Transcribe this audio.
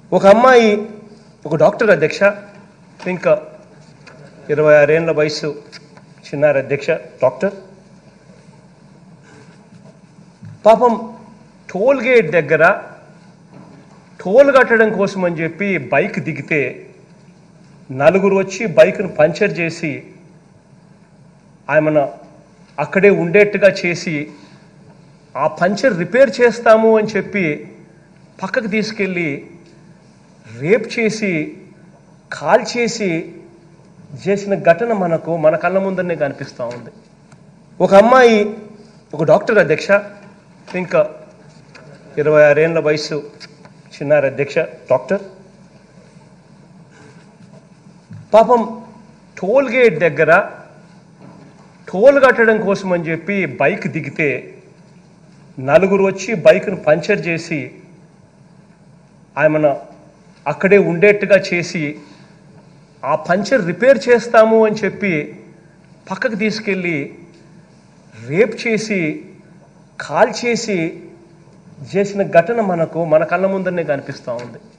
ఒక అమ్మాయి ఒక డాక్టర్ అధ్యక్ష ఇంకా ఇరవై ఆరేళ్ల వయసు చిన్నారి అధ్యక్ష డాక్టర్ పాపం టోల్ గేట్ దగ్గర టోల్ కట్టడం కోసం అని చెప్పి బైక్ దిగితే నలుగురు వచ్చి బైక్ను పంచర్ చేసి ఆమెను అక్కడే ఉండేట్టుగా చేసి ఆ పంచర్ రిపేర్ చేస్తాము అని చెప్పి పక్కకు తీసుకెళ్ళి రేప్ చేసి కాల్ చేసి చేసిన ఘటన మనకు మన కళ్ళ ముందరనే కనిపిస్తూ ఉంది ఒక అమ్మాయి ఒక డాక్టర్ అధ్యక్ష ఇంకా ఇరవై ఆరేళ్ల వయసు చిన్నారి అధ్యక్ష డాక్టర్ పాపం టోల్ గేట్ దగ్గర టోల్ కట్టడం కోసం అని చెప్పి బైక్ దిగితే నలుగురు వచ్చి బైక్ను పంచర్ చేసి ఆమెను అక్కడే ఉండేట్టుగా చేసి ఆ పంచర్ రిపేర్ చేస్తాము అని చెప్పి పక్కకు తీసుకెళ్ళి రేప్ చేసి కాల్ చేసి చేసిన ఘటన మనకు మన కళ్ళ ముందరనే కనిపిస్తూ ఉంది